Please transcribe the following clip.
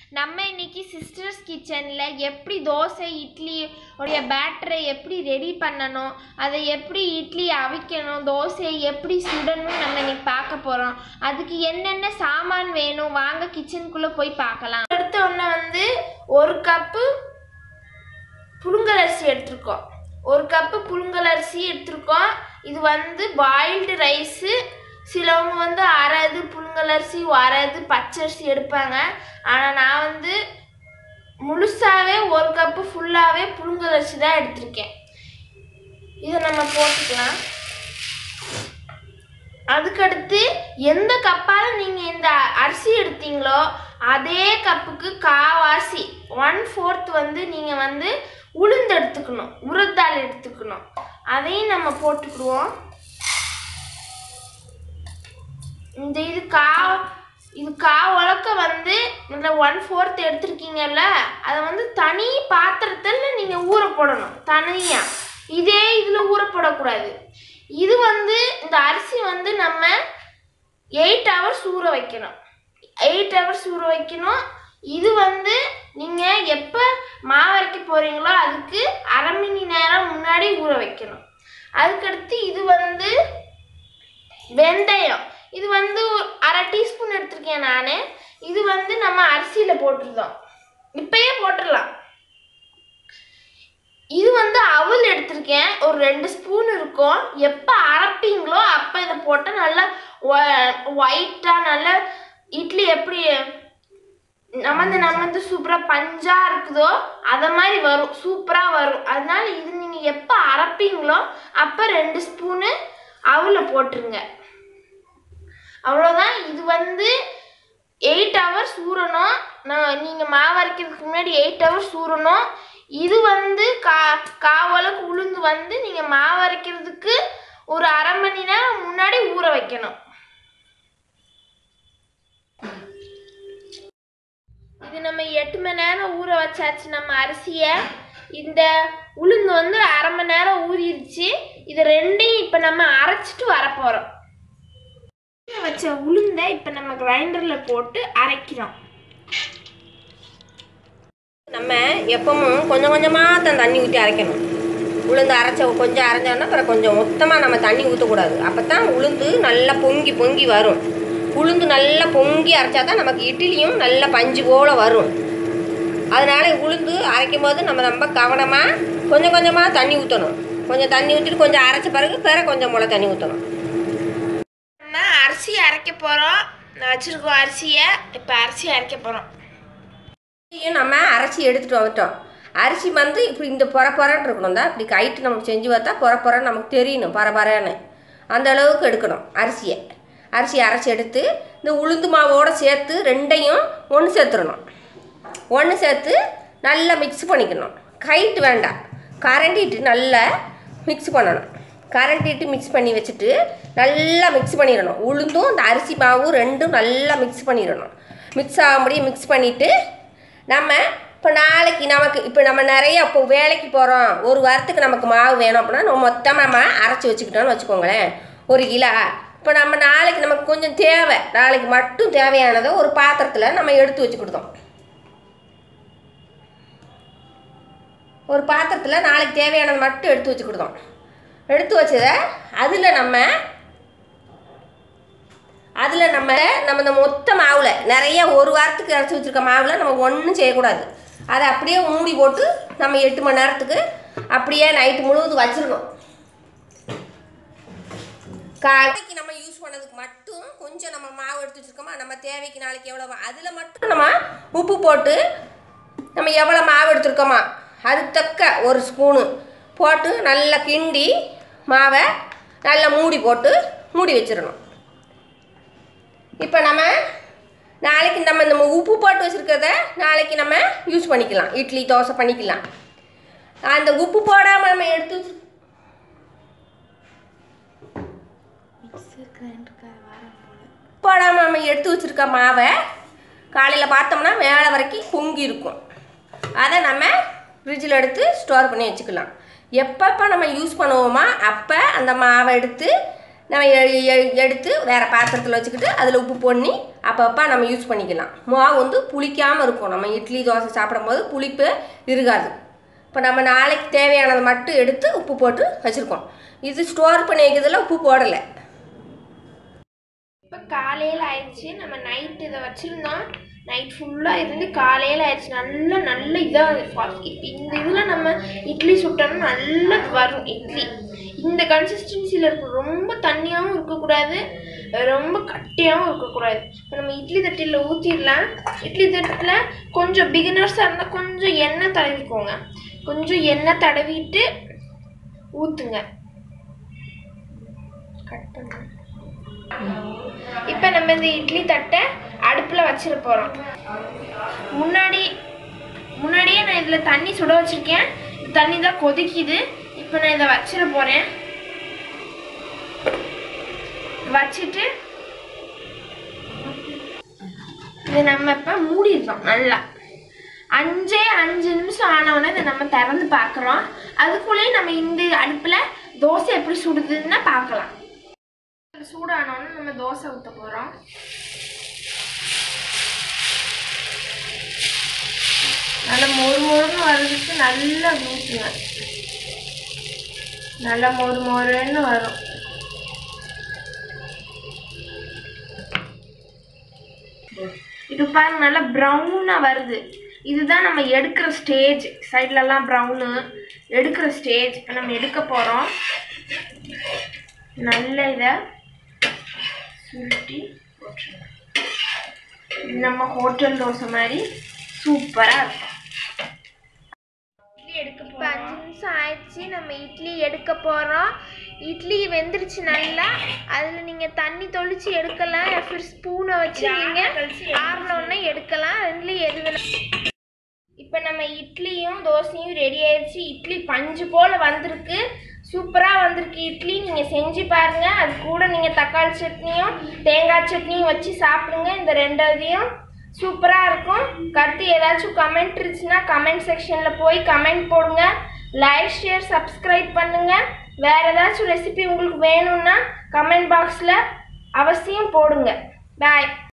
நம்ம இன்னைக்கு சிஸ்டர்ஸ் கிச்சனில் எப்படி தோசை இட்லி உடைய பேட்டரை எப்படி ரெடி பண்ணணும் அதை எப்படி இட்லி அவிக்கணும் தோசையை எப்படி சுடணும் நம்ம இன்னைக்கு பார்க்க போகிறோம் அதுக்கு என்னென்ன சாமான் வேணும் வாங்க கிச்சனுக்குள்ளே போய் பார்க்கலாம் அடுத்த ஒன்று வந்து ஒரு கப்பு புழுங்கலரிசி எடுத்திருக்கோம் ஒரு கப்பு புழுங்கலரிசி எடுத்திருக்கோம் இது வந்து பாயில்டு ரைஸு சிலவங்க வந்து அரை இது புழுங்கலரிசி அரை இது பச்சரிசி எடுப்பாங்க ஆனால் நான் வந்து முழுசாகவே ஒரு கப்பு ஃபுல்லாகவே புழுங்கலரிசி தான் எடுத்திருக்கேன் இதை நம்ம போட்டுக்கலாம் அதுக்கடுத்து எந்த கப்பால் நீங்கள் இந்த அரிசி எடுத்தீங்களோ அதே கப்புக்கு காவாசி ஒன் ஃபோர்த் வந்து நீங்கள் வந்து உளுந்து எடுத்துக்கணும் உருத்தால் எடுத்துக்கணும் அதையும் நம்ம போட்டுக்கிடுவோம் இந்த இது கா இது கா உலக்க வந்து இந்த ஒன் ஃபோர்த் எடுத்திருக்கீங்கல்ல அதை வந்து தனி பாத்திரத்தில் நீங்கள் ஊற போடணும் தனியாக இதே இதில் ஊற போடக்கூடாது இது வந்து இந்த அரிசி வந்து நம்ம எயிட் ஹவர்ஸ் ஊற வைக்கணும் எயிட் ஹவர்ஸ் ஊற வைக்கணும் இது வந்து நீங்கள் எப்போ மாவரைக்க போகிறீங்களோ அதுக்கு அரை மணி நேரம் முன்னாடி ஊற வைக்கணும் அதுக்கடுத்து இது வந்து வெந்தயம் இது வந்து ஒரு அரை டீஸ்பூன் எடுத்திருக்கேன் நான் இது வந்து நம்ம அரிசியில் போட்டுருந்தோம் இப்பயே போட்டுடலாம் இது வந்து அவல் எடுத்திருக்கேன் ஒரு ரெண்டு ஸ்பூன் இருக்கும் எப்போ அரைப்பீங்களோ அப்போ இதை போட்டால் நல்லா ஒயிட்டாக நல்லா இட்லி எப்படி நமந்து நமந்து சூப்பராக பஞ்சாக இருக்குதோ அதை மாதிரி வரும் சூப்பராக வரும் அதனால இது நீங்கள் எப்போ அரைப்பீங்களோ அப்போ ரெண்டு ஸ்பூனு அவலில் போட்டுருங்க அவ்வளோதான் இது வந்து எயிட் ஹவர்ஸ் ஊறணும் நான் நீங்கள் மாவு அரைக்கிறதுக்கு முன்னாடி எயிட் ஹவர்ஸ் ஊறணும் இது வந்து கா காவலுக்கு உளுந்து வந்து நீங்கள் மாவு அரைக்கிறதுக்கு ஒரு அரை மணி நேரம் முன்னாடி ஊற வைக்கணும் இது நம்ம எட்டு மணி நேரம் ஊற வச்சாச்சு நம்ம அரிசியை இந்த உளுந்து வந்து அரை மணி நேரம் ஊறிடுச்சு இது ரெண்டையும் இப்போ நம்ம அரைச்சிட்டு வரப்போகிறோம் வச்ச உளுந்தை இப்போ நம்ம கிரைண்டரில் போட்டு அரைக்கிறோம் நம்ம எப்பவும் கொஞ்சம் கொஞ்சமாக தான் தண்ணி ஊற்றி அரைக்கணும் உளுந்து அரைச்ச கொஞ்சம் அரைஞ்சோன்னா அப்புறம் கொஞ்சம் மொத்தமாக நம்ம தண்ணி ஊற்றக்கூடாது அப்போ தான் உளுந்து நல்லா பொங்கி பொங்கி வரும் உளுந்து நல்லா பொங்கி அரைச்சா தான் நமக்கு இட்லியும் நல்லா பஞ்சு போல் வரும் அதனால் உளுந்து அரைக்கும் போது நம்ம ரொம்ப கவனமாக கொஞ்சம் கொஞ்சமாக தண்ணி ஊற்றணும் கொஞ்சம் தண்ணி ஊற்றிட்டு கொஞ்சம் அரைச்ச பிறகு பிற கொஞ்சம் போல் தண்ணி ஊற்றணும் நம்ம அரிசி அரைக்க போகிறோம் நான் வச்சுருக்கோம் அரிசியை இப்போ அரிசி அரைக்க போகிறோம் அரிசியும் நம்ம அரைச்சி எடுத்துகிட்டு வந்துட்டோம் அரிசி வந்து இப்படி இந்த பொற பொறன்னு இருக்கணும் தான் இப்படி கைட்டு நமக்கு செஞ்சு பார்த்தா பொற பொறன்னு நமக்கு தெரியணும் பரபரன்னு அந்த அளவுக்கு எடுக்கணும் அரிசியை அரிசி அரைச்சி எடுத்து இந்த உளுந்து மாவோடு சேர்த்து ரெண்டையும் ஒன்று சேர்த்துடணும் ஒன்று சேர்த்து நல்லா மிக்ஸ் பண்ணிக்கணும் கைட்டு வேண்டாம் கரண்டிட்டு நல்லா மிக்ஸ் பண்ணணும் கரண்டிட்டு மிக்ஸ் பண்ணி வச்சுட்டு நல்லா மிக்ஸ் பண்ணிடணும் உளுந்தும் இந்த அரிசி மாவும் ரெண்டும் நல்லா மிக்ஸ் பண்ணிடணும் மிக்ஸ் ஆகும்படி மிக்ஸ் பண்ணிவிட்டு நம்ம இப்போ நாளைக்கு நமக்கு இப்போ நம்ம நிறைய இப்போ வேலைக்கு போகிறோம் ஒரு வாரத்துக்கு நமக்கு மாவு வேணும் அப்படின்னா நம்ம மொத்தமாக நம்ம அரைச்சி வச்சுக்கிட்டோம்னு வச்சுக்கோங்களேன் ஒரு கிலோ இப்போ நம்ம நாளைக்கு நமக்கு கொஞ்சம் தேவை நாளைக்கு மட்டும் தேவையானதை ஒரு பாத்திரத்தில் நம்ம எடுத்து வச்சுக்கிட்டோம் ஒரு பாத்திரத்தில் நாளைக்கு தேவையானது மட்டும் எடுத்து வச்சுக்கிட்டோம் எடுத்து வச்சதை அதில் நம்ம அதில் நம்ம நம்ம இந்த மொத்த மாவில் நிறைய ஒரு வாரத்துக்கு அரைச்சி வச்சுருக்க மாவில் நம்ம ஒன்றும் செய்யக்கூடாது அதை அப்படியே மூடி போட்டு நம்ம எட்டு மணி நேரத்துக்கு அப்படியே நைட்டு முழுவதும் வச்சிடணும் காலைக்கு நம்ம யூஸ் பண்ணதுக்கு மட்டும் கொஞ்சம் நம்ம மாவு எடுத்து வச்சுருக்கோமா நம்ம தேவைக்கு நாளைக்கு எவ்வளோ அதில் மட்டும் நம்ம உப்பு போட்டு நம்ம எவ்வளோ மாவு எடுத்துருக்கோமா அதுக்கு தக்க ஒரு ஸ்பூனு போட்டு நல்லா கிண்டி மாவை நல்லா மூடி போட்டு மூடி வச்சிடணும் இப்போ நம்ம நாளைக்கு நம்ம நம்ம உப்பு போட்டு வச்சுருக்கிறத நாளைக்கு நம்ம யூஸ் பண்ணிக்கலாம் இட்லி தோசை பண்ணிக்கலாம் அந்த உப்பு போடாமல் நம்ம எடுத்து வச்சு போடாமல் நம்ம எடுத்து வச்சுருக்க மாவை காலையில் பார்த்தோம்னா மேலே வரைக்கும் பொங்கி இருக்கும் அதை நம்ம ஃப்ரிட்ஜில் எடுத்து ஸ்டோர் பண்ணி வச்சுக்கலாம் எப்பப்போ நம்ம யூஸ் பண்ணுவோமோ அப்போ அந்த மாவை எடுத்து நம்ம எ- எ- எடுத்து வேறு பாத்திரத்தில் வச்சுக்கிட்டு அதில் உப்பு பண்ணி அப்பப்போ நம்ம யூஸ் பண்ணிக்கலாம் மாவு வந்து புளிக்காமல் இருக்கும் நம்ம இட்லி தோசை சாப்பிடும்போது புளிப்பு இருக்காது இப்போ நம்ம நாளைக்கு தேவையானதை மட்டும் எடுத்து உப்பு போட்டு வச்சுருக்கோம் இது ஸ்டோர் பண்ணி வைக்கிறதுல உப்பு போடலை இப்போ காலையில் ஆயிடுச்சு நம்ம நைட் இதை வச்சுருந்தோம் நைட் ஃபுல்லாக இருந்து காலையில் ஆயிடுச்சு நல்லா நல்ல இதாக இப்போ இந்த இதில் நம்ம இட்லி சுட்டோம்னா நல்லா வரும் இட்லி இந்த கன்சிஸ்டன்சியில் இருக்கும் ரொம்ப தண்ணியாகவும் இருக்கக்கூடாது ரொம்ப கட்டியாகவும் இருக்கக்கூடாது இப்போ நம்ம இட்லி தட்டில் ஊற்றிடலாம் இட்லி தட்டில் கொஞ்சம் பிகினர்ஸாக இருந்தால் கொஞ்சம் எண்ணெய் தடவிக்கோங்க கொஞ்சம் எண்ணெய் தடவிட்டு ஊற்றுங்க கட் பண்ணுங்க இப்போ நம்ம இந்த இட்லி தட்டை அடுப்பில் வச்சிட போகிறோம் முன்னாடி முன்னாடியே நான் இதில் தண்ணி சுட வச்சுருக்கேன் தண்ணி தான் கொதிக்குது இப்போ நான் இதை வச்சிட போகிறேன் வச்சுட்டு இதை நம்ம இப்போ மூடிடுறோம் நல்லா அஞ்சே அஞ்சு நிமிஷம் ஆனவுடனே இதை நம்ம திறந்து பார்க்குறோம் அதுக்குள்ளேயே நம்ம இந்த அடுப்பில் தோசை எப்படி சுடுதுன்னு பார்க்கலாம் சூடானோன்னு நம்ம தோசை ஊற்ற போகிறோம் நல்லா மொறு மொறுன்னு வர்றதுக்கு நல்லா ஊற்றுங்க நல்லா மொறு மொறுன்னு வரும் இது பாருங்க நல்லா ப்ரௌனாக வருது இதுதான் நம்ம எடுக்கிற ஸ்டேஜ் சைட்லலாம் ப்ரௌனு எடுக்கிற ஸ்டேஜ் இப்போ நம்ம எடுக்க போகிறோம் நல்ல இதை சுருட்டி போட்டுருங்க இது நம்ம ஹோட்டல் தோசை மாதிரி சூப்பராக இருக்கும் இட்லி எடுக்க இப்போ அஞ்சு நிமிஷம் ஆயிடுச்சு நம்ம இட்லி எடுக்க போகிறோம் இட்லி வெந்துருச்சு நல்லா அதில் நீங்கள் தண்ணி தொளிச்சு எடுக்கலாம் ஃபிர் ஸ்பூனை வச்சு நீங்கள் ஆறினோடனே எடுக்கலாம் ரெண்டுலேயும் எது வேணும் இப்போ நம்ம இட்லியும் தோசையும் ரெடி ஆயிடுச்சு இட்லி பஞ்சு போல் வந்திருக்கு சூப்பராக வந்திருக்கு இட்லி நீங்கள் செஞ்சு பாருங்கள் அது கூட நீங்கள் தக்காளி சட்னியும் தேங்காய் சட்னியும் வச்சு சாப்பிடுங்க இந்த ரெண்டாவதையும் சூப்பராக இருக்கும் கருத்து ஏதாச்சும் கமெண்ட் இருந்துச்சுன்னா கமெண்ட் செக்ஷனில் போய் கமெண்ட் போடுங்க லைக் ஷேர் சப்ஸ்கிரைப் பண்ணுங்கள் வேறு ஏதாச்சும் ரெசிபி உங்களுக்கு வேணும்னா கமெண்ட் பாக்ஸில் அவசியம் போடுங்க பாய்